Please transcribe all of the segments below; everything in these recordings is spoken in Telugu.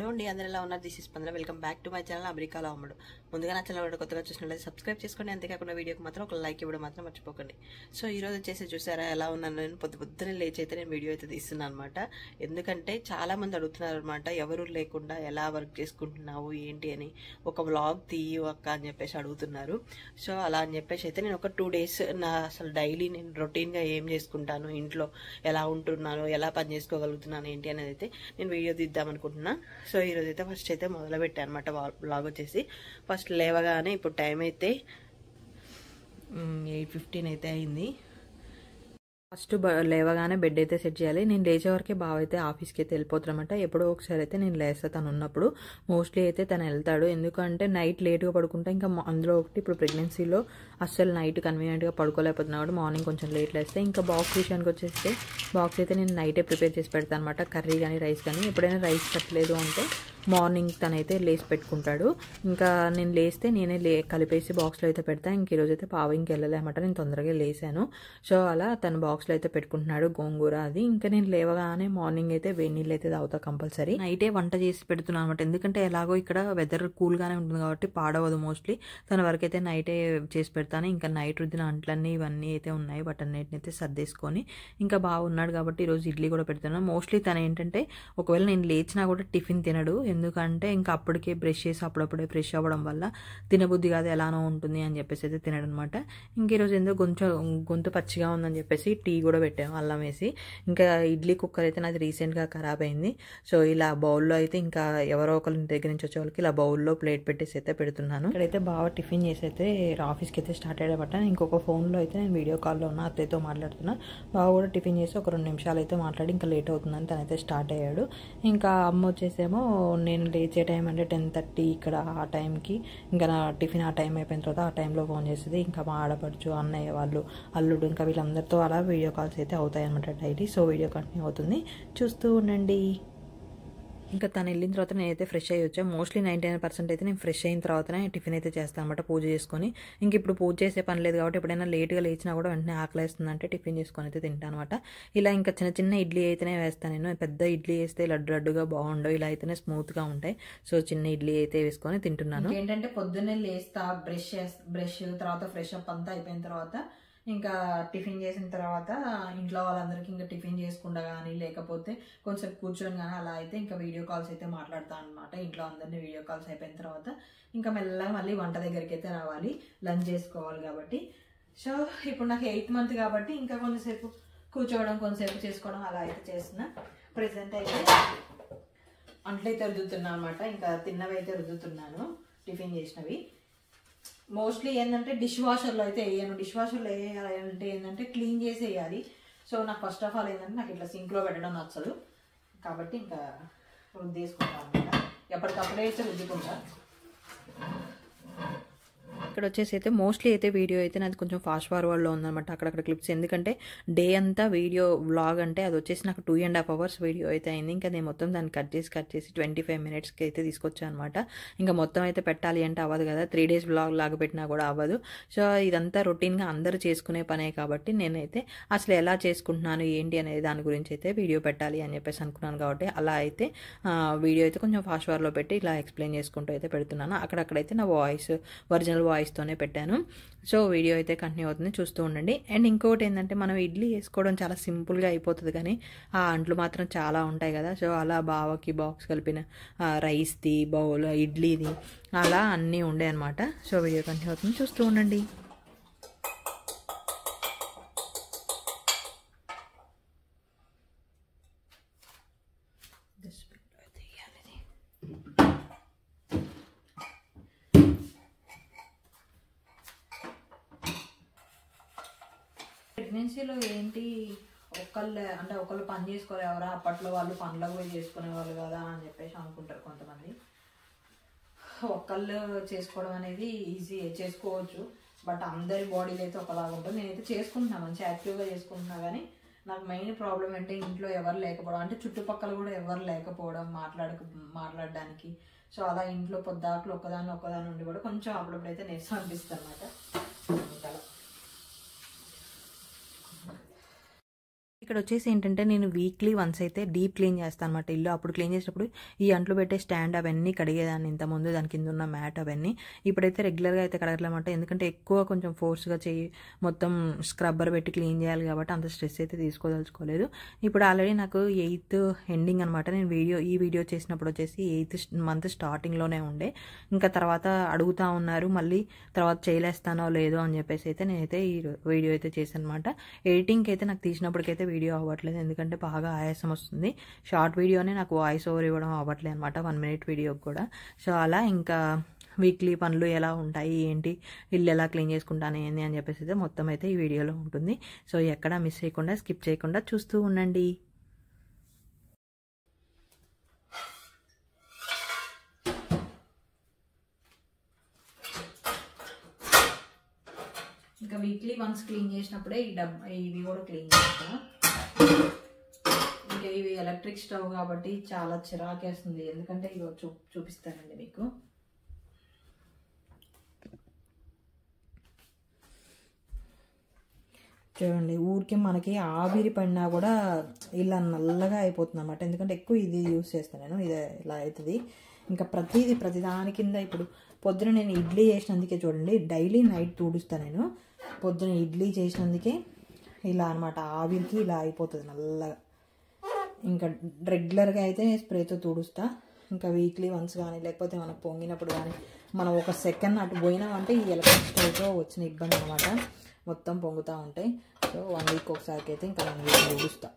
హలో అండి అందరూ ఎలా ఉన్నారు this is Spandana welcome back to my channel అమెరికాలో అమ్మడు ముందుగా నా ఛానల్ కూడా కొత్తగా చూసినట్లయితే సబ్స్క్రైబ్ చేసుకోండి అంతేకాకుండా వీడియోకి మాత్రం ఒక లైక్ ఇవ్వడం మాత్రం మర్చిపోకండి సో ఈ రోజు వచ్చేసి చూసారా ఎలా ఉన్నాను నేను పొద్దు పొద్దునే లేచి అయితే నేను వీడియో అయితే తీస్తున్నాను అనమాట ఎందుకంటే చాలా మంది అడుగుతున్నారు అనమాట ఎవరు లేకుండా ఎలా వర్క్ చేసుకుంటున్నావు ఏంటి అని ఒక వ్లాగ్ తీయు అక్క అని చెప్పేసి అడుగుతున్నారు సో అలా అని చెప్పేసి అయితే నేను ఒక టూ డేస్ నా అసలు డైలీ నేను రొటీన్గా ఏం చేసుకుంటాను ఇంట్లో ఎలా ఉంటున్నాను ఎలా పని చేసుకోగలుగుతున్నాను ఏంటి అనేది అయితే నేను వీడియో తీద్దాం అనుకుంటున్నా సో ఈరోజు అయితే ఫస్ట్ అయితే మొదలు పెట్టాను అనమాట బ్లాగ్ వచ్చేసి ఫస్ట్ లేవగానే ఇప్పుడు టైం అయితే ఎయిట్ ఫిఫ్టీన్ అయితే అయింది ఫస్ట్ లేవగానే బెడ్ అయితే సెట్ చేయాలి నేను లేచే వరకే బావ అయితే ఆఫీస్కి అయితే వెళ్ళిపోతారనమాట ఎప్పుడో ఒకసారి అయితే నేను లేస్తా తను ఉన్నప్పుడు మోస్ట్లీ అయితే తను వెళ్తాడు ఎందుకంటే నైట్ లేట్గా పడుకుంటా ఇంకా అందులో ఒకటి ఇప్పుడు ప్రెగ్నెన్సీలో అస్సలు నైట్ కన్వీనియంట్గా పడుకోలేకపోతున్నా కూడా మార్నింగ్ కొంచెం లేట్ లేస్తే ఇంకా బాక్స్ విషయానికి వచ్చేస్తే బాక్స్ అయితే నేను నైటే ప్రిపేర్ చేసి పెడతాను అనమాట కర్రీ కానీ రైస్ కానీ ఎప్పుడైనా రైస్ పెట్టలేదు అంటే మార్నింగ్ తనైతే లేసి పెట్టుకుంటాడు ఇంకా నేను లేస్తే నేనే లే కలిపేసి బాక్స్లో అయితే పెడతాను ఇంక ఈరోజు అయితే పావ ఇంక వెళ్ళలేమాట నేను తొందరగా లేసాను సో అలా తన బాక్స్లో అయితే పెట్టుకుంటున్నాడు గోంగూర అది ఇంకా నేను లేవగానే మార్నింగ్ అయితే వేడి నీళ్ళు అయితే తాగుతా కంపల్సరీ నైటే వంట చేసి పెడుతున్నాను అనమాట ఎందుకంటే ఎలాగో ఇక్కడ వెదర్ కూల్గానే ఉంటుంది కాబట్టి పాడవదు మోస్ట్లీ తన వరకు అయితే నైటే చేసి పెడతాను ఇంకా నైట్ రుద్దిన అంట్లన్నీ ఇవన్నీ అయితే ఉన్నాయి బట్ అన్నిటిని అయితే సర్దేసుకొని ఇంకా బాగున్నాడు కాబట్టి ఈరోజు ఇడ్లీ కూడా పెడుతున్నాను మోస్ట్లీ తను ఏంటంటే ఒకవేళ నేను లేచినా కూడా టిఫిన్ తినడు ఎందుకంటే ఇంకా అప్పటికే బ్రష్ చేసి అప్పుడప్పుడే ఫ్రెష్ అవ్వడం వల్ల తినబుద్ధి కాదు ఎలానో ఉంటుంది అని చెప్పేసి అయితే తినడం అనమాట ఇంక ఈరోజు ఎందుకు కొంచెం గొంతు పచ్చిగా ఉందని చెప్పేసి టీ కూడా పెట్టాము అల్లం వేసి ఇంకా ఇడ్లీ కుక్కర్ అయితే నాది రీసెంట్గా ఖరాబ్ అయింది సో ఇలా బౌల్లో అయితే ఇంకా ఎవరో ఒకరి దగ్గర నుంచి వచ్చే వాళ్ళకి ఇలా బౌల్లో ప్లేట్ పెట్టేసి అయితే పెడుతున్నాను ఇక్కడైతే బాగా టిఫిన్ చేసి అయితే ఆఫీస్కి అయితే స్టార్ట్ అయ్యేపట్ట ఇంకొక ఫోన్లో అయితే నేను వీడియో కాల్లో ఉన్న అత్తయ్యతో మాట్లాడుతున్నా బాగా కూడా టిఫిన్ చేసి ఒక రెండు నిమిషాలు అయితే మాట్లాడి ఇంకా లేట్ అవుతుందని తనైతే స్టార్ట్ అయ్యాడు ఇంకా అమ్మ వచ్చేసేమో నేను లేచే టైం అంటే టెన్ థర్టీ ఇక్కడ ఆ టైంకి ఇంకా నా టిఫిన్ ఆ టైం అయిపోయిన తర్వాత ఆ టైంలో ఫోన్ చేసేది ఇంకా మా ఆడపడుచు అన్నయ్య వాళ్ళు అల్లుడు ఇంకా వీళ్ళందరితో అలా వీడియో కాల్స్ అయితే అవుతాయి అనమాట డైలీ సో వీడియో కంటిన్యూ అవుతుంది చూస్తూ ఉండండి ఇంకా తను వెళ్ళిన తర్వాత నేనైతే ఫ్రెష్ అయ్యి వచ్చా మోస్ట్లీ నైంటీ నైన్ పర్సెంట్ అయితే నేను ఫ్రెష్ అయిన తర్వాతనే టిఫిన్ అయితే చేస్తాను అనమాట పూజ చేసుకొని ఇంక ఇప్పుడు పూజ చేసే పని లేదు కాబట్టి ఎప్పుడైనా లేట్గా లేచినా కూడా వెంటనే ఆకలేస్తుందంటే టిఫిన్ చేసుకొని అయితే తింటాను అనమాట ఇలా ఇంకా చిన్న చిన్న ఇడ్లీ అయితేనే వేస్తాను నేను పెద్ద ఇడ్లీ వేస్తే లడ్డు లడ్డుగా బాగుండవు ఇలా అయితేనే స్మూత్గా ఉంటాయి సో చిన్న ఇడ్లీ అయితే వేసుకొని తింటున్నాను ఏంటంటే పొద్దున్నే లేస్తా బ్రష్ బ్రష్ తర్వాత ఫ్రెష్ అప్ అంతా అయిపోయిన తర్వాత ఇంకా టిఫిన్ చేసిన తర్వాత ఇంట్లో వాళ్ళందరికీ ఇంకా టిఫిన్ చేసుకుండా కానీ లేకపోతే కొంచెం కూర్చొని కానీ అలా అయితే ఇంకా వీడియో కాల్స్ అయితే మాట్లాడతాను అనమాట ఇంట్లో అందరినీ వీడియో కాల్స్ అయిపోయిన తర్వాత ఇంకా మెల్లగా మళ్ళీ వంట దగ్గరికి అయితే రావాలి లంచ్ చేసుకోవాలి కాబట్టి సో ఇప్పుడు నాకు ఎయిత్ మంత్ కాబట్టి ఇంకా కొంచెంసేపు కూర్చోవడం కొంచెంసేపు చేసుకోవడం అలా అయితే చేస్తున్నా ప్రజెంట్ అయితే అంట్లయితే రుద్దుతున్నా అనమాట ఇంకా తిన్నవి అయితే రుద్దుతున్నాను టిఫిన్ చేసినవి మోస్ట్లీ ఏంటంటే డిష్ వాషర్లో అయితే వేయను డిష్ వాషర్లో వేయాలంటే ఏంటంటే క్లీన్ చేసి వేయాలి సో నాకు ఫస్ట్ ఆఫ్ ఆల్ ఏంటంటే నాకు ఇట్లా సింక్లో పెట్టడం నచ్చదు కాబట్టి ఇంకా రుద్దేసుకుంటాను అనమాట ఎప్పటికప్పుడే అయితే రుద్దుకుంటా ఇక్కడ వచ్చేసి అయితే మోస్ట్లీ అయితే వీడియో అయితే నాది కొంచెం ఫాస్ట్ ఫార్వర్డ్లో ఉందన్నమాట అక్కడక్కడ క్లిప్స్ ఎందుకంటే డే అంతా వీడియో వ్లాగ్ అంటే అది వచ్చేసి నాకు two and half hours video అయితే అయింది ఇంకా నేను మొత్తం దాన్ని కట్ చేసి కట్ చేసి ట్వంటీ ఫైవ్ మినిట్స్కి అయితే తీసుకొచ్చాను అనమాట ఇంకా మొత్తం అయితే పెట్టాలి అంటే అవ్వదు కదా త్రీ డేస్ వ్లాగ్ లాగా పెట్టినా కూడా అవ్వదు సో ఇదంతా రొటీన్గా అందరూ చేసుకునే పనే కాబట్టి నేనైతే అసలు ఎలా చేసుకుంటున్నాను ఏంటి అనే దాని గురించి అయితే వీడియో పెట్టాలి అని చెప్పేసి అనుకున్నాను కాబట్టి అలా అయితే వీడియో అయితే కొంచెం ఫాస్ట్ ఫార్వర్డ్లో పెట్టి ఇలా ఎక్స్ప్లెయిన్ చేసుకుంటూ అయితే పెడుతున్నాను అక్కడక్కడైతే నా వాయిస్ ఒరిజినల్ వాయిస్తోనే పెట్టాను సో వీడియో అయితే కంటిన్యూ అవుతుంది చూస్తూ ఉండండి అండ్ ఇంకోటి ఏంటంటే మనం ఇడ్లీ వేసుకోవడం చాలా సింపుల్గా అయిపోతుంది కానీ ఆ అంట్లు మాత్రం చాలా ఉంటాయి కదా సో అలా బావకి బాక్స్ కలిపిన రైస్ది బౌల్ ఇడ్లీది అలా అన్నీ ఉండే అనమాట సో వీడియో కంటిన్యూ అవుతుంది చూస్తూ ఉండండి ప్రెగ్నెన్సీలో ఏంటి ఒకళ్ళు అంటే ఒకళ్ళు పని చేసుకోవాలి ఎవరా అప్పట్లో వాళ్ళు పనులకు పోయి చేసుకునే వాళ్ళు కదా అని చెప్పేసి అనుకుంటారు కొంతమంది ఒకళ్ళు చేసుకోవడం అనేది ఈజీ చేసుకోవచ్చు బట్ అందరి బాడీలో అయితే ఒకలాగా ఉంటుంది నేనైతే చేసుకుంటున్నా మంచి యాక్టివ్గా చేసుకుంటున్నా కానీ నాకు మెయిన్ ప్రాబ్లం అంటే ఇంట్లో ఎవరు లేకపోవడం అంటే చుట్టుపక్కల కూడా ఎవరు లేకపోవడం మాట్లాడక మాట్లాడడానికి సో అలా ఇంట్లో పొద్దాకులు ఒక్కదాన్ని ఒక్కదాని నుండి కూడా కొంచెం అప్పుడప్పుడైతే నీరసం అనిపిస్తుంది అనమాట ఇక్కడ వచ్చేసి ఏంటంటే నేను వీక్లీ వన్స్ అయితే డీప్ క్లీన్ చేస్తాను అనమాట ఇల్లు అప్పుడు క్లీన్ చేసేటప్పుడు ఈ అంట్లు పెట్టే స్టాండ్ అవన్నీ కడిగేదాన్ని ఇంత ముందు దాని కింద ఉన్న మ్యాట్ అవన్నీ ఇప్పుడైతే రెగ్యులర్గా అయితే కడగలమాట ఎందుకంటే ఎక్కువ కొంచెం ఫోర్స్గా చేయి మొత్తం స్క్రబ్బర్ పెట్టి క్లీన్ చేయాలి కాబట్టి అంత స్ట్రెస్ అయితే తీసుకోదలుచుకోలేదు ఇప్పుడు ఆల్రెడీ నాకు ఎయిత్ ఎండింగ్ అనమాట నేను వీడియో ఈ వీడియో చేసినప్పుడు వచ్చేసి ఎయిత్ మంత్ స్టార్టింగ్లోనే ఉండే ఇంకా తర్వాత అడుగుతా ఉన్నారు మళ్ళీ తర్వాత చేయలేస్తానో లేదో అని చెప్పేసి అయితే నేనైతే ఈ వీడియో అయితే చేశాను అనమాట ఎడిటింగ్కి అయితే నాకు తీసినప్పటికైతే వీడియో అవ్వట్లేదు ఎందుకంటే బాగా ఆయాసం వస్తుంది షార్ట్ వీడియోనే నాకు వాయిస్ ఓవర్ ఇవ్వడం అవ్వట్లేదు అనమాట వన్ మినిట్ వీడియోకి కూడా సో అలా ఇంకా వీక్లీ పనులు ఎలా ఉంటాయి ఏంటి ఇల్లు ఎలా క్లీన్ చేసుకుంటాను ఏంది అని చెప్పేసి అయితే మొత్తం అయితే ఈ వీడియోలో ఉంటుంది సో ఎక్కడా మిస్ చేయకుండా స్కిప్ చేయకుండా చూస్తూ ఉండండి ఇంకా వీక్లీ వన్స్ క్లీన్ చేసినప్పుడే ఈ డబ్ ఇవి కూడా క్లీన్ చేస్తా ఇంకా ఇవి ఎలక్ట్రిక్ స్టవ్ కాబట్టి చాలా చిరాకేస్తుంది ఎందుకంటే ఇవి చూ చూపిస్తానండి మీకు చూడండి ఊరికే మనకి ఆవిరి పడినా కూడా ఇలా నల్లగా అయిపోతుంది అనమాట ఎందుకంటే ఎక్కువ ఇది యూస్ చేస్తాను నేను ఇది ఇలా అవుతుంది ఇంకా ప్రతిదీ ప్రతిదాని కింద ఇప్పుడు పొద్దున నేను ఇడ్లీ చేసినందుకే చూడండి డైలీ నైట్ తుడుస్తాను నేను పొద్దున ఇడ్లీ చేసినందుకే ఇలా అనమాట ఆవిరికి ఇలా అయిపోతుంది నల్లగా ఇంకా రెగ్యులర్గా అయితే స్ప్రేతో తుడుస్తా ఇంకా వీక్లీ వన్స్ కానీ లేకపోతే మనకు పొంగినప్పుడు కానీ మనం ఒక సెకండ్ అటు పోయినామంటే ఈ ఎలక్ట్రిక్ స్టవ్తో వచ్చిన ఇబ్బంది అనమాట మొత్తం పొంగుతూ ఉంటాయి సో వన్ వీక్ ఒకసారికి అయితే ఇంకా వన్ వీక్ తుడుస్తా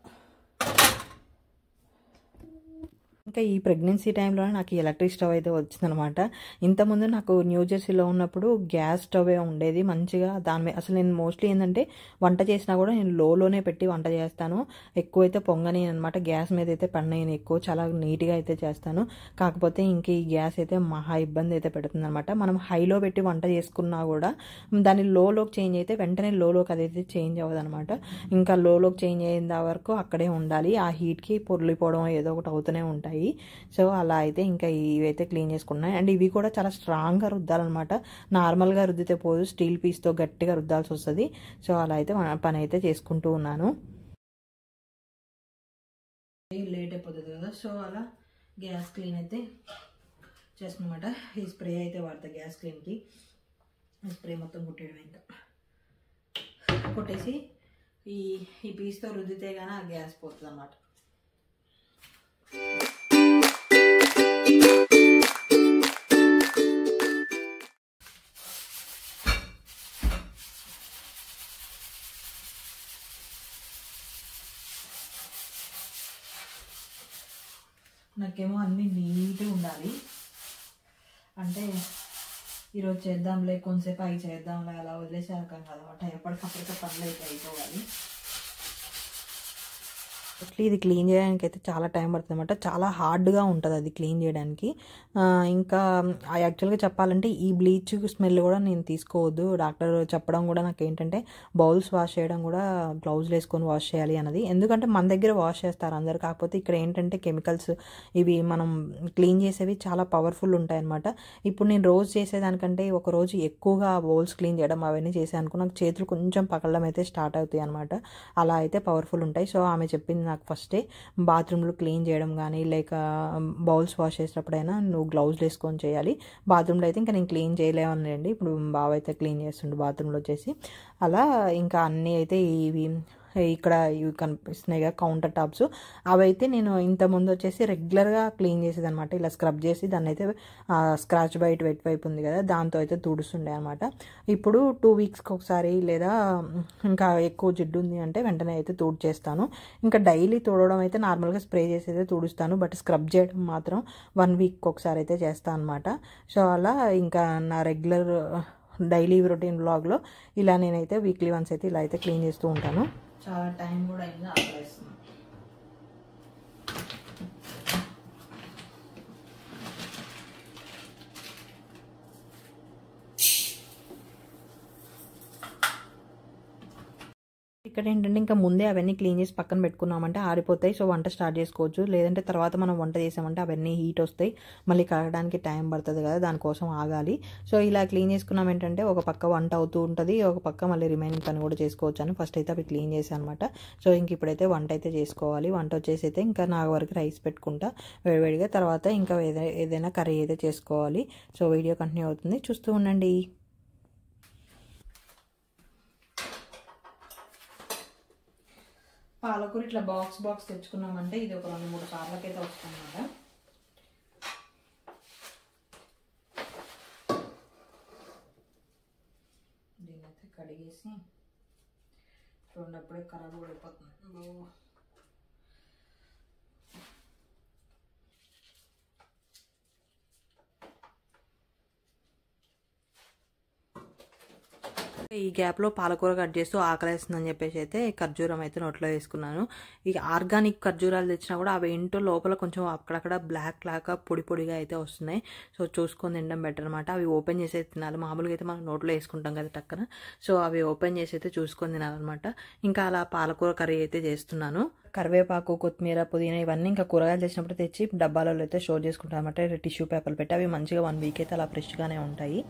ఇంకా ఈ ప్రెగ్నెన్సీ టైంలోనే నాకు ఈ ఎలక్ట్రిక్ స్టవ్ అయితే వచ్చిందనమాట ఇంతకుముందు నాకు న్యూ జెర్సీలో ఉన్నప్పుడు గ్యాస్ స్టవ్ ఉండేది మంచిగా దాని మీద అసలు నేను మోస్ట్లీ ఏంటంటే వంట చేసినా కూడా నేను లోలోనే పెట్టి వంట చేస్తాను ఎక్కువ అయితే పొంగని అనమాట గ్యాస్ మీద అయితే పడినాయి ఎక్కువ చాలా నీట్గా అయితే చేస్తాను కాకపోతే ఇంక ఈ గ్యాస్ అయితే మహా ఇబ్బంది అయితే పెడుతుంది అనమాట మనం హైలో పెట్టి వంట చేసుకున్నా కూడా దాన్ని లోలోకి చేంజ్ అయితే వెంటనే లోలోకి అదైతే చేంజ్ అవ్వదు అనమాట ఇంకా లోలోకి చేంజ్ అయ్యేంత వరకు అక్కడే ఉండాలి ఆ హీట్కి పొర్లిపోవడం ఏదో ఒకటి అవుతూనే ఉంటాయి సో అలా అయితే ఇంకా ఇవైతే క్లీన్ చేసుకున్నాయి అండ్ ఇవి కూడా చాలా స్ట్రాంగ్గా రుద్దాలన్నమాట నార్మల్గా రుద్దితే పోదు స్టీల్ పీస్తో గట్టిగా రుద్దాల్సి వస్తుంది సో అలా అయితే పని అయితే చేసుకుంటూ ఉన్నాను లేట్ అయిపోతుంది కదా సో అలా గ్యాస్ క్లీన్ అయితే చేస్తున్నమాట ఈ స్ప్రే అయితే వాడతా గ్యాస్ క్లీన్కి ఈ స్ప్రే మొత్తం కొట్టేయడం ఇంకా కొట్టేసి ఈ ఈ పీస్తో రుద్దితే కానీ ఆ గ్యాస్ పోతుంది అన్నమాట నాకేమో అన్నీ నీట్గా ఉండాలి అంటే ఈరోజు చేద్దాంలే కొంతసేపు అవి చేద్దాంలే అలా వదిలేసే రకం కదనమాట ఎప్పటికప్పటికే పనులు అయితే అయిపోవాలి మోస్ట్లీ ఇది క్లీన్ చేయడానికి అయితే చాలా టైం పడుతుంది అనమాట చాలా హార్డ్గా ఉంటుంది అది క్లీన్ చేయడానికి ఇంకా యాక్చువల్గా చెప్పాలంటే ఈ బ్లీచ్ స్మెల్ కూడా నేను తీసుకోవద్దు డాక్టర్ చెప్పడం కూడా నాకు ఏంటంటే బౌల్స్ వాష్ చేయడం కూడా గ్లౌజ్ వేసుకొని వాష్ చేయాలి అన్నది ఎందుకంటే మన దగ్గర వాష్ చేస్తారు అందరు కాకపోతే ఇక్కడ ఏంటంటే కెమికల్స్ ఇవి మనం క్లీన్ చేసేవి చాలా పవర్ఫుల్ ఉంటాయి అనమాట ఇప్పుడు నేను రోజు చేసేదానికంటే ఒక రోజు ఎక్కువగా బౌల్స్ క్లీన్ చేయడం అవన్నీ చేసాను అనుకో నాకు చేతులు కొంచెం పగలడం అయితే స్టార్ట్ అవుతాయి అనమాట అలా అయితే పవర్ఫుల్ ఉంటాయి సో ఆమె చెప్పింది నాకు ఫస్టే బాత్రూమ్లో క్లీన్ చేయడం కానీ లేక బౌల్స్ వాష్ చేసేటప్పుడైనా నువ్వు గ్లౌజ్ వేసుకొని చేయాలి బాత్రూంలో అయితే ఇంకా నేను క్లీన్ చేయలేమనండి ఇప్పుడు బావ అయితే క్లీన్ చేస్తుండు బాత్రూంలో వచ్చేసి అలా ఇంకా అన్నీ అయితే ఇవి ఇక్కడ ఇవి కనిపిస్తున్నాయి కదా కౌంటర్ టాప్స్ అవైతే నేను ఇంత ముందు వచ్చేసి రెగ్యులర్గా క్లీన్ చేసేది అనమాట ఇలా స్క్రబ్ చేసి దాన్ని అయితే స్క్రాచ్ బయట వెట్ వైపు ఉంది కదా దాంతో అయితే తుడుస్తుండే అనమాట ఇప్పుడు టూ వీక్స్కి ఒకసారి లేదా ఇంకా ఎక్కువ జిడ్డు ఉంది అంటే వెంటనే అయితే తుడు చేస్తాను ఇంకా డైలీ తుడవడం అయితే నార్మల్గా స్ప్రే చేసి అయితే తుడుస్తాను బట్ స్క్రబ్ చేయడం మాత్రం వన్ వీక్ ఒకసారి అయితే చేస్తాను అనమాట సో అలా ఇంకా నా రెగ్యులర్ డైలీ రొటీన్ బ్లాగ్లో ఇలా నేనైతే వీక్లీ వన్స్ అయితే ఇలా అయితే క్లీన్ చేస్తూ ఉంటాను చాలా టైం కూడా అయింది ఆకలేస్తుంది ఇక్కడ ఇక్కడ ఏంటంటే ఇంకా ముందే అవన్నీ క్లీన్ చేసి పక్కన పెట్టుకున్నామంటే ఆరిపోతాయి సో వంట స్టార్ట్ చేసుకోవచ్చు లేదంటే తర్వాత మనం వంట చేసామంటే అవన్నీ హీట్ వస్తాయి మళ్ళీ కడగడానికి టైం పడుతుంది కదా దానికోసం ఆగాలి సో ఇలా క్లీన్ చేసుకున్నాం ఏంటంటే ఒక పక్క వంట అవుతూ ఉంటుంది ఒక పక్క మళ్ళీ రిమైనింగ్ పని కూడా చేసుకోవచ్చు అని ఫస్ట్ అయితే అవి క్లీన్ చేశాను అనమాట సో ఇంక ఇప్పుడైతే వంట అయితే చేసుకోవాలి వంట వచ్చేసి అయితే ఇంకా నా వరకు రైస్ పెట్టుకుంటా వేడివేడిగా తర్వాత ఇంకా ఏదైనా ఏదైనా కర్రీ అయితే చేసుకోవాలి సో వీడియో కంటిన్యూ అవుతుంది చూస్తూ ఉండండి పాలకూర ఇట్లా బాక్స్ బాక్స్ తెచ్చుకున్నామంటే ఇది ఒక రెండు మూడు సార్లకైతే వస్తుందన్నమాట దీన్నైతే కడిగేసి చూడప్పుడే ఖరాబ్ కూడా అయిపోతుంది అబ్బో. ఈ గ్యాప్లో పాలకూర కట్ చేస్తూ ఆకలేస్తుందని చెప్పేసి అయితే ఖర్జూరం అయితే నోట్లో వేసుకున్నాను ఇక ఆర్గానిక్ ఖర్జూరాలు తెచ్చినా కూడా అవి ఏంటో లోపల కొంచెం అక్కడక్కడ బ్లాక్ లాగా పొడి పొడిగా అయితే వస్తున్నాయి సో చూసుకొని తినడం బెటర్ అనమాట అవి ఓపెన్ చేసి అయితే తినాలి మామూలుగా అయితే మనం నోట్లో వేసుకుంటాం కదా టక్కన సో అవి ఓపెన్ చేసి అయితే చూసుకొని తినాలన్నమాట ఇంకా అలా పాలకూర కర్రీ అయితే చేస్తున్నాను కరివేపాకు కొత్తిమీర పుదీనా ఇవన్నీ ఇంకా కూరగాయలు తెచ్చినప్పుడు తెచ్చి డబ్బాలలో అయితే స్టోర్ చేసుకుంటాం అనమాట టిష్యూ పేపర్లు పెట్టి అవి మంచిగా వన్ వీక్ అయితే అలా ఫ్రెష్గానే ఉంటాయి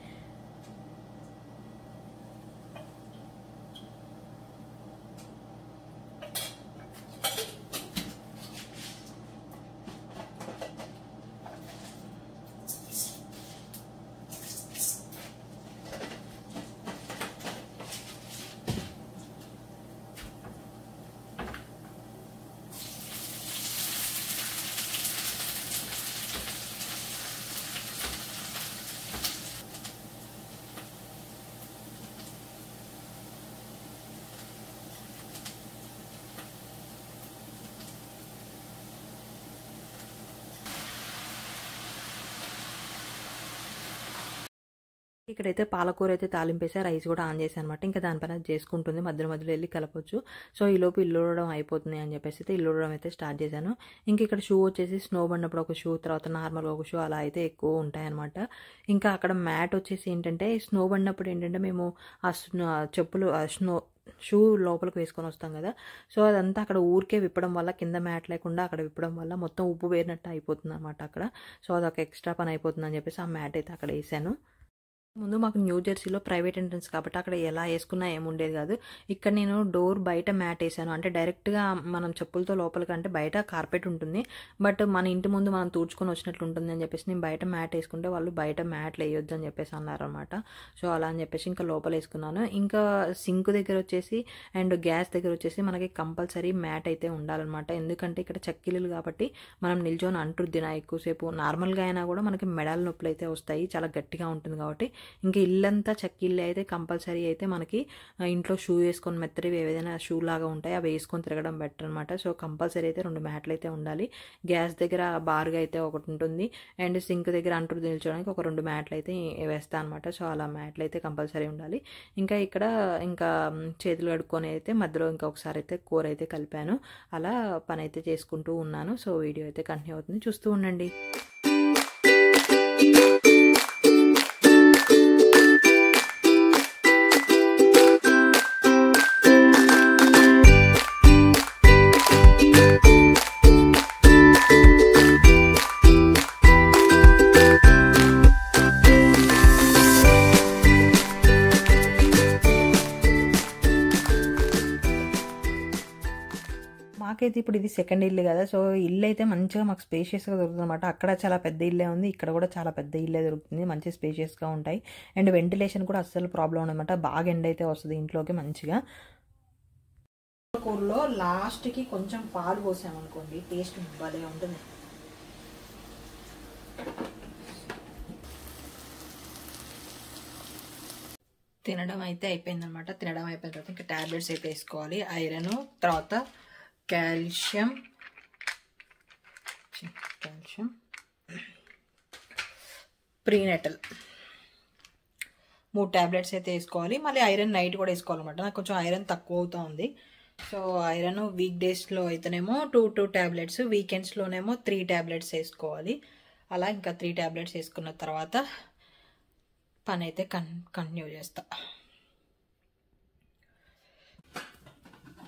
ఇక్కడైతే పాలకూర అయితే తాలింపేసా రైస్ కూడా ఆన్ చేశాను అనమాట ఇంకా దానిపైన అది చేసుకుంటుంది మధ్యలో మధ్యలో వెళ్ళి కలపొచ్చు సో ఈ లోపు ఇల్లు ఊడడం అయిపోతుంది అని చెప్పేసి అయితే ఇల్లు ఊడడం అయితే స్టార్ట్ చేశాను ఇంక ఇక్కడ షూ వచ్చేసి స్నో పడినప్పుడు ఒక షూ తర్వాత నార్మల్గా ఒక షూ అలా అయితే ఎక్కువ ఉంటాయన్నమాట ఇంకా అక్కడ మ్యాట్ వచ్చేసి ఏంటంటే స్నో పడినప్పుడు ఏంటంటే మేము ఆ స్నో చెప్పులు ఆ స్నో షూ లోపలికి వేసుకొని వస్తాం కదా సో అదంతా అక్కడ ఊరికే విప్పడం వల్ల కింద మ్యాట్ లేకుండా అక్కడ విప్పడం వల్ల మొత్తం ఉప్పు వేరినట్టు అయిపోతుంది అనమాట అక్కడ సో అదొక ఎక్స్ట్రా పని అయిపోతుంది అని చెప్పేసి ఆ మ్యాట్ అయితే అక్కడ వేసాను ముందు మాకు న్యూ జెర్సీలో ప్రైవేట్ ఎంట్రన్స్ కాబట్టి అక్కడ ఎలా వేసుకున్నా ఏముండేది కాదు ఇక్కడ నేను డోర్ బయట మ్యాట్ వేసాను అంటే డైరెక్ట్గా మనం చెప్పులతో లోపలికి అంటే బయట కార్పెట్ ఉంటుంది బట్ మన ఇంటి ముందు మనం తూడ్చుకొని వచ్చినట్లు ఉంటుంది అని చెప్పేసి నేను బయట మ్యాట్ వేసుకుంటే వాళ్ళు బయట మ్యాట్లు వేయొద్దు అని చెప్పేసి అన్నారనమాట సో అలా అని చెప్పేసి ఇంకా లోపల వేసుకున్నాను ఇంకా సింక్ దగ్గర వచ్చేసి అండ్ గ్యాస్ దగ్గర వచ్చేసి మనకి కంపల్సరీ మ్యాట్ అయితే ఉండాలన్నమాట ఎందుకంటే ఇక్కడ చక్కిలు కాబట్టి మనం నిల్చొని అంటుద్దిన ఎక్కువసేపు నార్మల్గా అయినా కూడా మనకి మెడల నొప్పులు అయితే వస్తాయి చాలా గట్టిగా ఉంటుంది కాబట్టి ఇంకా ఇల్లంతా చక్కిళ్ళు అయితే కంపల్సరీ అయితే మనకి ఆ, ఇంట్లో షూ వేసుకొని మెత్తడివి ఏదైనా షూ లాగా ఉంటాయి అవి వేసుకొని తిరగడం బెటర్ అనమాట సో కంపల్సరీ అయితే రెండు మ్యాట్లు అయితే ఉండాలి గ్యాస్ దగ్గర బార్గా అయితే ఒకటి ఉంటుంది అండ్ సింక్ దగ్గర అంటుడు నిల్చోడానికి ఒక రెండు మ్యాట్లు అయితే వేస్తా అనమాట సో అలా మ్యాట్లు అయితే కంపల్సరీ ఉండాలి ఇంకా ఇక్కడ ఇంకా మ్, చేతులు కడుక్కొని అయితే మధ్యలో ఇంకా ఒకసారి అయితే కూర అయితే కలిపాను అలా పని అయితే చేసుకుంటూ ఉన్నాను సో వీడియో అయితే కంటిన్యూ అవుతుంది చూస్తూ ఉండండి మాకైతే ఇప్పుడు ఇది సెకండ్ ఇల్లు కదా సో ఇల్లు అయితే మంచిగా మాకు స్పేషియస్గా దొరుకుతుంది అనమాట అక్కడ చాలా పెద్ద ఇల్లే ఉంది ఇక్కడ కూడా చాలా పెద్ద ఇల్లే దొరుకుతుంది మంచి స్పేషియస్గా ఉంటాయి అండ్ వెంటిలేషన్ కూడా అస్సలు ప్రాబ్లం ఉండదన్నమాట బాగా ఎండ అయితే వస్తుంది ఇంట్లోకి మంచిగా కూరలో లాస్ట్కి కొంచెం పాలు పోసామనుకోండి టేస్ట్ భలే ఉంటుంది తినడం అయితే అయిపోయిందనమాట తినడం అయిపోయిన తర్వాత ఇంకా ట్యాబ్లెట్స్ అయితే వేసుకోవాలి ఐరన్ తర్వాత కాల్షియం కాల్షియం ప్రీనెటల్ మూడు ట్యాబ్లెట్స్ అయితే వేసుకోవాలి మళ్ళీ ఐరన్ నైట్ కూడా వేసుకోవాలన్నమాట నాకు కొంచెం ఐరన్ తక్కువ అవుతా ఉంది సో ఐరన్ వీక్ డేస్లో అయితేనేమో టూ టూ ట్యాబ్లెట్స్ వీకెండ్స్లోనేమో త్రీ ట్యాబ్లెట్స్ వేసుకోవాలి అలా ఇంకా త్రీ ట్యాబ్లెట్స్ వేసుకున్న తర్వాత పని అయితే కన్ కంటిన్యూ చేస్తా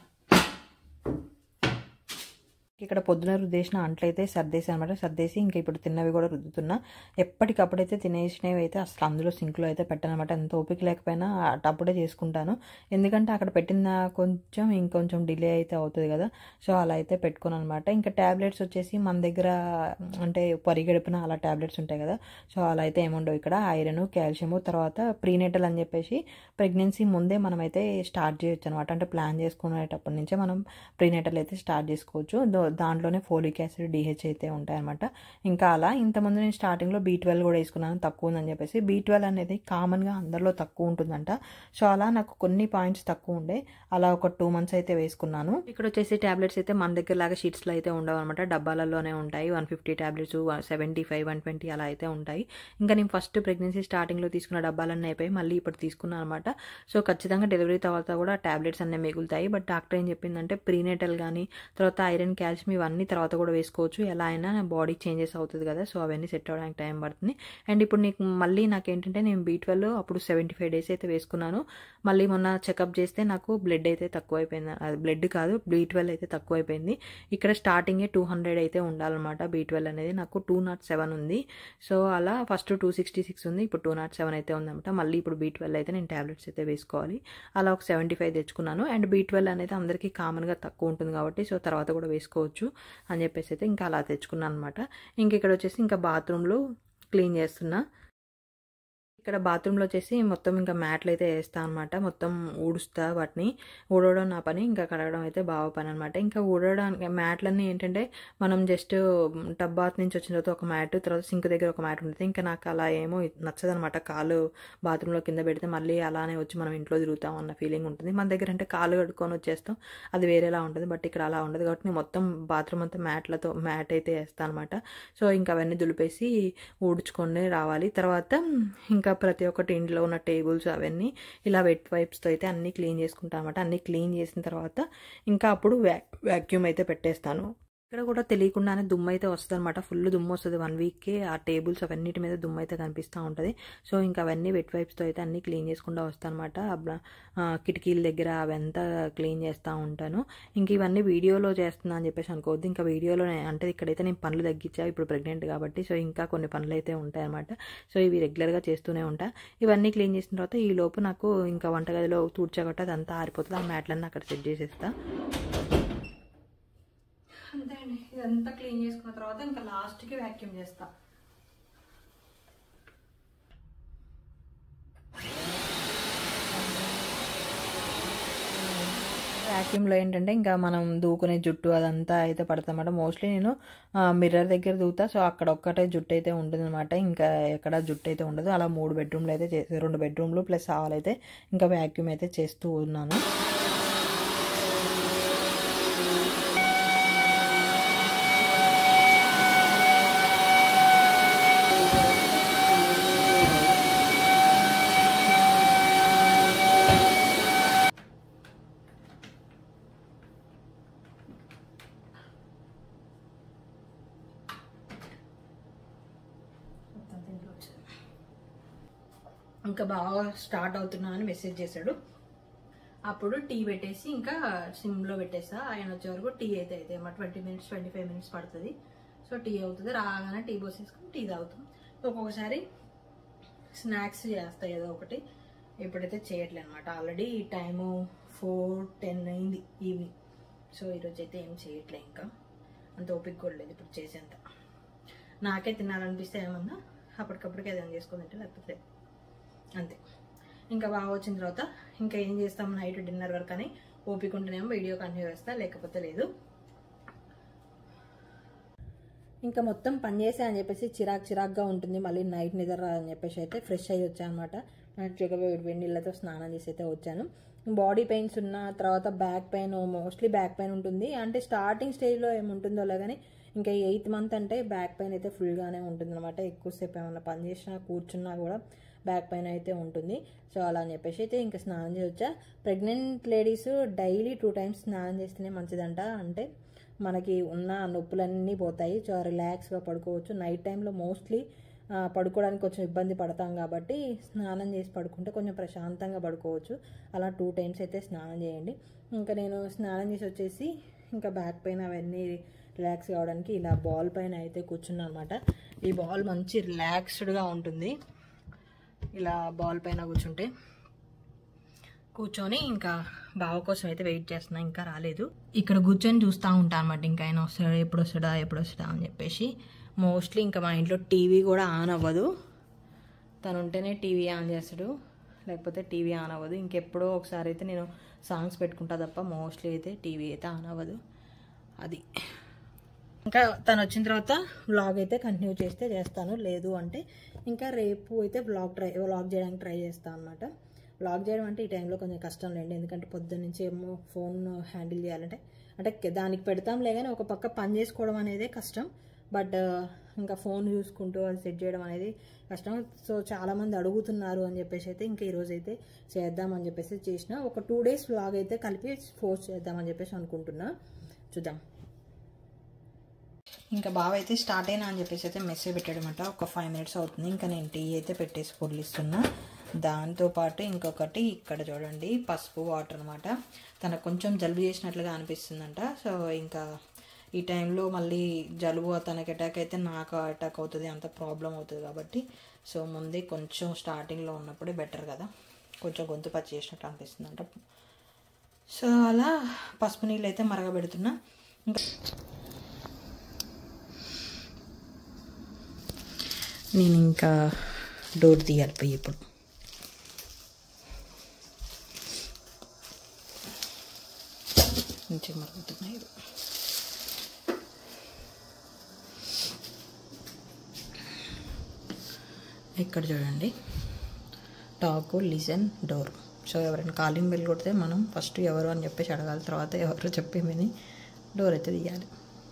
ఇక్కడ పొద్దున రుద్దేసిన అంట్లయితే సర్దేసి అనమాట సర్దేసి ఇంకా ఇప్పుడు తిన్నవి కూడా రుద్దుతున్నా ఎప్పటికప్పుడైతే తినేసినవి అయితే అసలు అందులో సింక్లో అయితే పెట్టనమాట ఎంత ఓపిక లేకపోయినా అప్పుడే చేసుకుంటాను ఎందుకంటే అక్కడ పెట్టిన కొంచెం ఇంకొంచెం డిలే అయితే అవుతుంది కదా సో అలా అయితే పెట్టుకున్నాను అనమాట ఇంకా ట్యాబ్లెట్స్ వచ్చేసి మన దగ్గర అంటే పరిగెడిపిన అలా ట్యాబ్లెట్స్ ఉంటాయి కదా సో అలా అయితే ఏముండవు ఇక్కడ ఐరన్ కాల్షియము తర్వాత ప్రీనేటల్ అని చెప్పేసి ప్రెగ్నెన్సీ ముందే మనమైతే స్టార్ట్ చేయొచ్చు అనమాట అంటే ప్లాన్ చేసుకునేటప్పటి నుంచే మనం ప్రీనేటల్ అయితే స్టార్ట్ చేసుకోవచ్చు దో- దాంట్లోనే ఫోలిక్ యాసిడ్ డిహెచ్ అయితే ఉంటాయన్నమాట ఇంకా అలా ఇంతకుముందు నేను స్టార్టింగ్లో బీ ట్వెల్వ్ కూడా వేసుకున్నాను తక్కువ ఉందని చెప్పేసి బీ ట్వెల్వ్ అనేది కామన్గా అందరిలో తక్కువ ఉంటుందంట సో అలా నాకు కొన్ని పాయింట్స్ తక్కువ ఉండే అలా ఒక టూ మంత్స్ అయితే వేసుకున్నాను ఇక్కడ వచ్చేసి ట్యాబ్లెట్స్ అయితే మన దగ్గర లాగా షీట్స్లో అయితే ఉండవు అనమాట డబ్బాలలోనే ఉంటాయి one fifty tablets seventy five one twenty అలా అయితే ఉంటాయి ఇంకా నేను ఫస్ట్ ప్రెగ్నెన్సీ స్టార్టింగ్లో తీసుకున్న డబ్బాలన్నీ అయిపోయి మళ్ళీ ఇప్పుడు తీసుకున్నాను అనమాట సో ఖచ్చితంగా డెలివరీ తర్వాత కూడా ట్యాబ్లెట్స్ అన్నీ మిగులుతాయి బట్ డాక్టర్ ఏం చెప్పిందంటే ప్రీనేటల్ కానీ తర్వాత ఐరన్ కాల్షియం ఇవన్నీ తర్వాత కూడా వేసుకోవచ్చు ఎలా అయినా బాడీ చేంజెస్ అవుతుంది కదా సో అవన్నీ సెట్ అవ్వడానికి టైం పడుతుంది అండ్ ఇప్పుడు నీకు మళ్ళీ నాకేంటంటే నేను బీ ట్వెల్వ్ అప్పుడు సెవెంటీ ఫైవ్ డేస్ అయితే వేసుకున్నాను మళ్ళీ మొన్న చెకప్ చేస్తే నాకు బ్లడ్ అయితే తక్కువ అయిపోయింది అది బ్లడ్ కాదు బీ ట్వెల్వ్ అయితే తక్కువ అయిపోయింది ఇక్కడ స్టార్టింగే టూ హండ్రెడ్ అయితే ఉండాలన్నమాట బీ ట్వెల్వ్ అనేది నాకు టూ నాట్ సెవెన్ ఉంది సో అలా ఫస్ట్ టూ సిక్స్టీ సిక్స్ ఉంది ఇప్పుడు టూ నాట్ సెవెన్ అయితే ఉందన్నమాట మళ్ళీ ఇప్పుడు బీ ట్వెల్వ్ అయితే నేను ట్యాబ్లెట్స్ అయితే వేసుకోవాలి అలా ఒక సెవెంటీ ఫైవ్ తెచ్చుకున్నాను అండ్ బీ ట్వెల్వ్ అనేది అందరికీ కామన్గా తక్కువ ఉంటుంది కాబట్టి సో తర్వాత కూడా వేసుకోవచ్చు అని చెప్పేసి అయితే ఇంకా అలా తెచ్చుకున్నాను అనమాట ఇంక ఇక్కడ వచ్చేసి ఇంకా బాత్రూంలో క్లీన్ చేస్తున్నా ఇక్కడ బాత్రూంలో వచ్చేసి మొత్తం ఇంకా మ్యాట్లు అయితే వేస్తా అనమాట మొత్తం ఊడుస్తా వాటిని ఊడవడం నా పని ఇంకా కడగడం అయితే బావ పని అనమాట ఇంకా ఊడవడానికి మ్యాట్లన్నీ ఏంటంటే మనం జస్ట్ టబ్ బాత్ నుంచి వచ్చిన తర్వాత ఒక మ్యాట్ తర్వాత సింక్ దగ్గర ఒక మ్యాట్ ఉంటుంది ఇంకా నాకు అలా ఏమో నచ్చదనమాట కాలు బాత్రూంలో కింద పెడితే మళ్ళీ అలానే వచ్చి మనం ఇంట్లో తిరుగుతాం అన్న ఫీలింగ్ ఉంటుంది మన దగ్గర అంటే కాలు కడుక్కొని వచ్చేస్తాం అది వేరేలా ఉంటుంది బట్ ఇక్కడ అలా ఉండదు కాబట్టి నేను మొత్తం బాత్రూమ్ అంతా మ్యాట్లతో మ్యాట్ అయితే వేస్తాను అనమాట సో ఇంకా అవన్నీ దులిపేసి ఊడ్చుకొని రావాలి తర్వాత ఇంకా ప్రతి ఒక్కటి ఇంట్లో ఉన్న టేబుల్స్ అవన్నీ ఇలా వెట్ వైప్స్తో అయితే అన్నీ క్లీన్ చేసుకుంటాను అనమాట అన్నీ క్లీన్ చేసిన తర్వాత ఇంకా అప్పుడు వ్యా వ్యాక్యూమ్ అయితే పెట్టేస్తాను ఇక్కడ కూడా తెలియకుండానే దుమ్ము అయితే వస్తుంది అనమాట ఫుల్ దుమ్ము వస్తుంది వన్ వీక్కి ఆ టేబుల్స్ అవన్నిటి మీద దుమ్ము అయితే కనిపిస్తూ ఉంటుంది సో ఇంకా అవన్నీ వెట్ వైప్స్తో అయితే అన్నీ క్లీన్ చేసుకుంటూ వస్తాను అనమాట కిటికీల దగ్గర అవంతా క్లీన్ చేస్తూ ఉంటాను ఇంక ఇవన్నీ వీడియోలో చేస్తున్నా అని చెప్పేసి అనుకోవద్దు ఇంకా వీడియోలో అంటే ఇక్కడైతే నేను పనులు తగ్గించా ఇప్పుడు ప్రెగ్నెంట్ కాబట్టి సో ఇంకా కొన్ని పనులు అయితే ఉంటాయి అనమాట సో ఇవి రెగ్యులర్గా చేస్తూనే ఉంటా ఇవన్నీ క్లీన్ చేసిన తర్వాత ఈ లోపు నాకు ఇంకా వంటగదిలో తూడ్చగొట్ట అదంతా ఆరిపోతుంది ఆ మ్యాట్లన్నీ అక్కడ సెట్ చేసేస్తా అంతే అండి ఇదంతా క్లీన్ చేసుకున్న తర్వాత ఇంకా లాస్ట్కి వ్యాక్యూమ్ చేస్తా వ్యాక్యూమ్లో ఏంటంటే ఇంకా మనం దూకునే జుట్టు అదంతా అయితే పడతామన్నమాట మోస్ట్లీ నేను మిర్రర్ దగ్గర దూకుతా సో అక్కడ ఒక్కటే జుట్టు అయితే ఉంటుంది అనమాట ఇంకా ఎక్కడ జుట్టు అయితే ఉండదు అలా మూడు బెడ్రూమ్లు అయితే చేసి రెండు బెడ్రూమ్లు ప్లస్ హాల్ అయితే ఇంకా వ్యాక్యూమ్ అయితే చేస్తూ ఉన్నాను మొత్తం దీంట్లో వచ్చింది. ఇంకా బాగా స్టార్ట్ అవుతున్నా అని మెసేజ్ చేశాడు అప్పుడు టీ పెట్టేసి ఇంకా సిమ్లో పెట్టేస్తా ఆయన వచ్చే వరకు టీ అయితే అయితే మా twenty minutes twenty five minutes పడుతుంది సో టీ అవుతుంది రాగానే టీ పోసేసుకుని టీ తాగుతాం ఒక్కొక్కసారి స్నాక్స్ చేస్తా ఏదో ఒకటి ఇప్పుడైతే చేయట్లే అనమాట ఆల్రెడీ టైము ఫోర్ టెన్ అయింది ఈవినింగ్ సో ఈరోజు అయితే ఏం చేయట్లే ఇంకా అంత ఓపిక కూడా లేదు ఇప్పుడు చేసేంత నాకే తినాలనిపిస్తే ఏమన్నా అప్పటికప్పటికి ఏదైనా చేసుకొని తింటే లేకపోతే అంతే ఇంకా బాగా వచ్చిన తర్వాత ఇంకా ఏం చేస్తాం నైట్ డిన్నర్ వరకు అని ఓపిక ఉంటేనేమో వీడియో కంటిన్యూ చేస్తా లేకపోతే లేదు ఇంకా మొత్తం పని చేసా అని చెప్పేసి చిరాక్ చిరాక్గా ఉంటుంది మళ్ళీ నైట్ నిద్ర రాదని చెప్పేసి అయితే ఫ్రెష్ అయ్యి వచ్చాను అనమాట మంచిగా వేడి వేడి నీళ్ళతో స్నానం చేసి అయితే వచ్చాను బాడీ పెయిన్స్ ఉన్న తర్వాత back pain mostly back pain ఉంటుంది అంటే స్టార్టింగ్ స్టేజ్లో ఏముంటుందో కానీ ఇంకా ఎయిత్ మంత్ అంటే బ్యాక్ పెయిన్ అయితే ఫుల్గానే ఉంటుంది అనమాట ఎక్కువసేపు ఏమైనా పని చేసినా కూర్చున్నా కూడా బ్యాక్ పెయిన్ అయితే ఉంటుంది సో అలా అని చెప్పేసి అయితే ఇంకా స్నానం చేయొచ్చా pregnant ladies daily two times స్నానం చేస్తేనే మంచిదంట అంటే మనకి ఉన్న నొప్పులన్నీ పోతాయి చాలా రిలాక్స్గా పడుకోవచ్చు నైట్ టైంలో మోస్ట్లీ పడుకోవడానికి కొంచెం ఇబ్బంది పడతాం కాబట్టి స్నానం చేసి పడుకుంటే కొంచెం ప్రశాంతంగా పడుకోవచ్చు అలా టూ టైమ్స్ అయితే స్నానం చేయండి ఇంకా నేను స్నానం చేసి వచ్చేసి ఇంకా బ్యాక్ పెయిన్ అవన్నీ రిలాక్స్ కావడానికి ఇలా బాల్ పైన అయితే కూర్చున్నా అనమాట ఈ బాల్ మంచి రిలాక్స్డ్గా ఉంటుంది ఇలా బాల్ పైన కూర్చుంటే కూర్చొని ఇంకా బావ కోసం అయితే వెయిట్ చేస్తున్నా ఇంకా రాలేదు ఇక్కడ కూర్చొని చూస్తూ ఉంటాను అనమాట ఇంకా ఆయన వస్తాడా ఎప్పుడు వస్తాడా ఎప్పుడు వస్తాడా అని చెప్పేసి మోస్ట్లీ ఇంకా మా ఇంట్లో టీవీ కూడా ఆన్ అవ్వదు తను ఉంటేనే టీవీ ఆన్ చేస్తాడు లేకపోతే టీవీ ఆన్ అవ్వదు ఇంకెప్పుడో ఒకసారి అయితే నేను సాంగ్స్ పెట్టుకుంటా తప్ప మోస్ట్లీ అయితే టీవీ అయితే ఆన్ అవ్వదు అది ఇంకా తను వచ్చిన తర్వాత వ్లాగ్ అయితే కంటిన్యూ చేస్తే చేస్తాను లేదు అంటే ఇంకా రేపు అయితే వ్లాగ్ ట్రై వ్లాగ్ చేయడానికి ట్రై చేస్తాను అనమాట వ్లాగ్ చేయడం అంటే ఈ టైంలో కొంచెం కష్టం లేండి ఎందుకంటే పొద్దున్న నుంచి ఏమో ఫోన్ హ్యాండిల్ చేయాలంటే అంటే దానికి పెడతాంలే కానీ ఒక పక్క పని చేసుకోవడం అనేది కష్టం బట్ ఇంకా ఫోన్ చూసుకుంటూ అది సెట్ చేయడం అనేది కష్టం సో చాలామంది అడుగుతున్నారు అని చెప్పేసి అయితే ఇంకా ఈరోజు అయితే చేద్దామని చెప్పేసి చేసిన ఒక టూ డేస్ వ్లాగ్ అయితే కలిపి పోస్ట్ చేద్దామని చెప్పేసి అనుకుంటున్నా చూద్దాం ఇంకా బావ అయితే స్టార్ట్ అయినా అని చెప్పేసి అయితే మెసేజ్ పెట్టాడనమాట ఒక ఫైవ్ మినిట్స్ అవుతుంది ఇంకా నేను టీ అయితే పెట్టేసి పొడిలిస్తున్నా దాంతోపాటు ఇంకొకటి ఇక్కడ చూడండి పసుపు వాటర్ అనమాట తనకు కొంచెం జలుబు చేసినట్లుగా అనిపిస్తుందంట సో ఇంకా ఈ టైంలో మళ్ళీ జలుబు తనకి అటాక్ అయితే నాకు అటాక్ అవుతుంది అంత ప్రాబ్లం అవుతుంది కాబట్టి సో ముందే కొంచెం స్టార్టింగ్లో ఉన్నప్పుడే బెటర్ కదా కొంచెం గొంతు పచ్చి చేసినట్టు అనిపిస్తుందంట సో అలా పసుపు నీళ్ళు అయితే మరగబెడుతున్నా ఇంకా నేను ఇంకా డోర్ తీయాలి పోయి ఇప్పుడు మంచిగా మరుగుతున్నాయి ఇక్కడ చూడండి టాక్ లిజన్ డోర్ సో ఎవరైనా కాలింగ్ బెల్ కొడితే మనం ఫస్ట్ ఎవరు అని చెప్పేసి అడగాలి తర్వాత ఎవరు చెప్పి విని డోర్ అయితే తీయాలి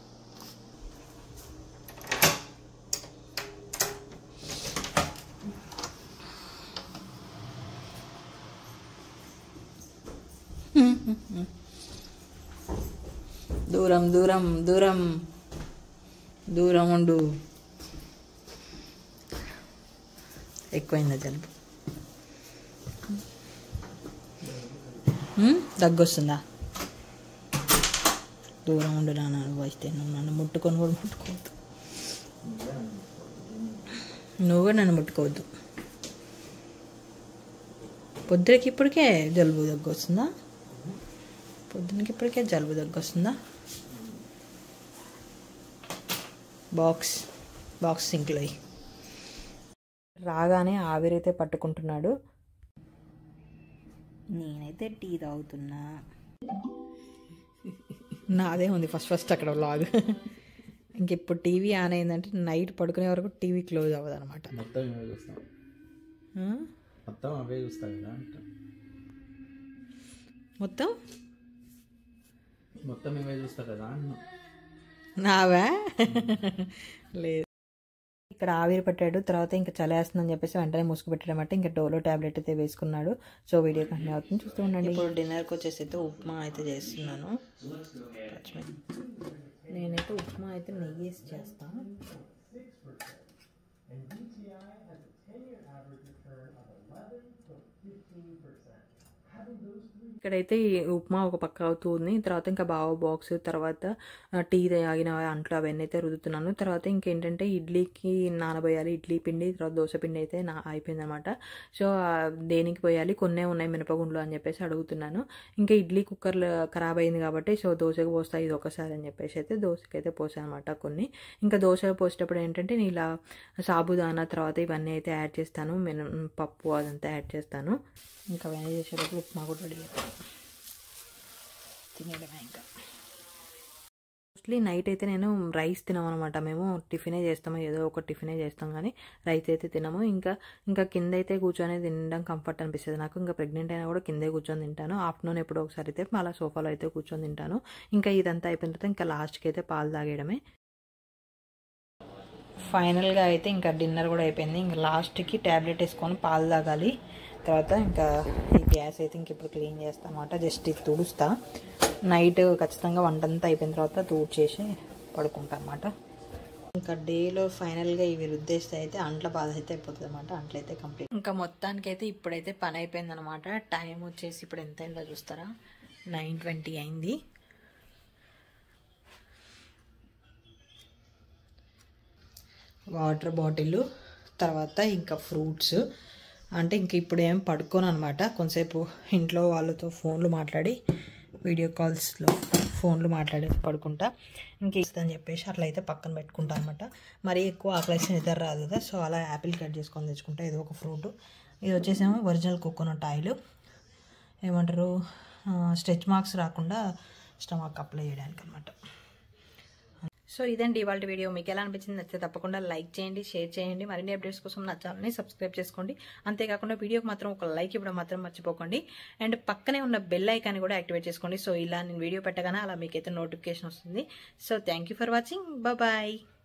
దూరం దూరం దూరం దూరం ఉండు ఎక్కువైందా జలుబు ఉమ్, దగ్గు వస్తుందా దూరం ఉండు నాన్న వస్తే నువ్వు నన్ను ముట్టుకొని కూడా ముట్టుకోవద్దు నువ్వు కూడా నన్ను ముట్టుకోవద్దు పొద్దునకి ఇప్పటికే జలుబు దగ్గు వస్తుందా పొద్దునకి ఇప్పటికే జలుబు దగ్గు వస్తుందా బాక్స్ బాక్స్ సింక్లో అయ్యి రాగానే ఆవిరైతే పట్టుకుంటున్నాడు నేనైతే టీ తాగుతున్నా నాదే ఉంది ఫస్ట్ ఫస్ట్ అక్కడ వ్లాగ్ ఇంక ఇప్పుడు టీవీ ఆన్ అయిందంటే నైట్ పడుకునే వరకు టీవీ క్లోజ్ అవ్వదు అనమాట మొత్తం ఇవే చూస్తాం మొత్తం అవే చూస్తాం కదా అంట మొత్తం మొత్తం ఇవే చూస్తా కదా అన్న నావా లేదు ఇక్కడ ఆవిరి పట్టాడు తర్వాత ఇంకా చలేస్తుందని చెప్పేసి వెంటనే ముసుగు పెట్టాడనమాట ఇంకా డోలో ట్యాబ్లెట్ అయితే వేసుకున్నాడు సో వీడియో కంటిన్యూ అవుతుంది చూస్తూ ఉండండి ఇప్పుడు డిన్నర్కి వచ్చేసి అయితే ఉప్మా అయితే చేస్తున్నాను పచ్చిమిర్చి. నేనైతే ఉప్మా అయితే నెయ్యి వేసి చేస్తాను ఇక్కడైతే ఈ ఉప్మా ఒక పక్క అవుతుంది తర్వాత ఇంకా బావ బాక్స్ తర్వాత ఆ, టీ తాగిన అంట్లు అవన్నీ అయితే రుద్దుతున్నాను తర్వాత ఇంకేంటంటే ఇడ్లీకి నానబోయాలి ఇడ్లీ పిండి తర్వాత దోశ పిండి అయితే నా అయిపోయింది అనమాట సో ఆ, దేనికి పోయాలి కొన్నే ఉన్నాయి మినపగుండ్లు అని చెప్పేసి అడుగుతున్నాను ఇంకా ఇడ్లీ కుక్కర్ ఖరాబ్ అయింది కాబట్టి సో దోశకు పోస్తా ఇది ఒకసారి అని చెప్పేసి అయితే దోశకి అయితే పోసాను అనమాట కొన్ని ఇంకా దోశ పోసేటప్పుడు ఏంటంటే నేను ఇలా సాబుదానా తర్వాత ఇవన్నీ అయితే యాడ్ చేస్తాను మిన పప్పు అదంతా యాడ్ చేస్తాను ఇంకా అవన్నీ చేసేటప్పుడు ఉప్మా కూడా రెడీ అవుతుంది తినేయడమే ఇంకా మోస్ట్లీ నైట్ అయితే నేను రైస్ తినమనమాట మేము టిఫినే చేస్తాము ఏదో ఒక టిఫినే చేస్తాం కానీ రైస్ అయితే తినము ఇంకా ఇంకా కింద అయితే కూర్చొని తినడం కంఫర్ట్ అనిపిస్తుంది నాకు ఇంకా ప్రెగ్నెంట్ అయినా కూడా కిందే కూర్చొని తింటాను ఆఫ్టర్నూన్ ఎప్పుడో ఒకసారి అయితే మళ్ళీ సోఫాలో అయితే కూర్చొని తింటాను ఇంకా ఇదంతా అయిపోయిన తర్వాత ఇంకా లాస్ట్కి అయితే పాలు తాగేయడమే ఫైనల్గా అయితే ఇంకా డిన్నర్ కూడా అయిపోయింది ఇంకా లాస్ట్కి ట్యాబ్లెట్ వేసుకొని పాలు తాగాలి తర్వాత ఇంకా ఈ గ్యాస్ అయితే ఇంక ఇప్పుడు క్లీన్ చేస్తాను అనమాట జస్ట్ ఇది తుడుస్తా నైట్ ఖచ్చితంగా వంట అంతా అయిపోయిన తర్వాత తుడిచేసి పడుకుంటా అనమాట ఇంకా డేలో ఫైనల్గా ఇవి రుద్దేస్తే అయితే అంట్ల బాధ అయితే అయిపోతుంది అనమాట అంట్లు అయితే కంప్లీట్ ఇంకా మొత్తానికి అయితే ఇప్పుడైతే పని అయిపోయింది అనమాట టైం వచ్చేసి ఇప్పుడు ఎంత అయిందో చూస్తారా నైన్ ట్వంటీ అయింది వాటర్ బాటిల్ తర్వాత ఇంకా ఫ్రూట్స్ అంటే ఇంక ఇప్పుడు ఏం పడుకోను అనమాట కొంతసేపు ఇంట్లో వాళ్ళతో ఫోన్లు మాట్లాడి వీడియో కాల్స్లో ఫోన్లు మాట్లాడి పడుకుంటా ఇంక ఇస్తుందని చెప్పేసి అట్లా అయితే పక్కన పెట్టుకుంటా అనమాట మరీ ఎక్కువ ఆకలేసి నిద్ర రాదు కదా సో అలా యాపిల్ కట్ చేసుకొని తెచ్చుకుంటా ఏదో ఒక ఫ్రూట్ ఇది వచ్చేసేమో ఒరిజినల్ కోకోనట్ ఆయిల్ ఏమంటారు స్ట్రెచ్ మార్క్స్ రాకుండా స్టమక్ అప్లై చేయడానికి అనమాట సో ఇదండి ఇవాళ వీడియో మీకు ఎలా అనిపించింది నచ్చితే తప్పకుండా లైక్ చేయండి షేర్ చేయండి మరిన్ని అప్డేట్స్ కోసం నా ఛానల్ని సబ్స్క్రైబ్ చేసుకోండి అంతేకాకుండా వీడియోకి మాత్రం ఒక లైక్ ఇవ్వడం మాత్రం మర్చిపోకండి అండ్ పక్కనే ఉన్న బెల్ ఐకాన్ కూడా యాక్టివేట్ చేసుకోండి సో ఇలా నేను వీడియో పెట్టగానే అలా మీకైతే నోటిఫికేషన్ వస్తుంది so thank you for watching bye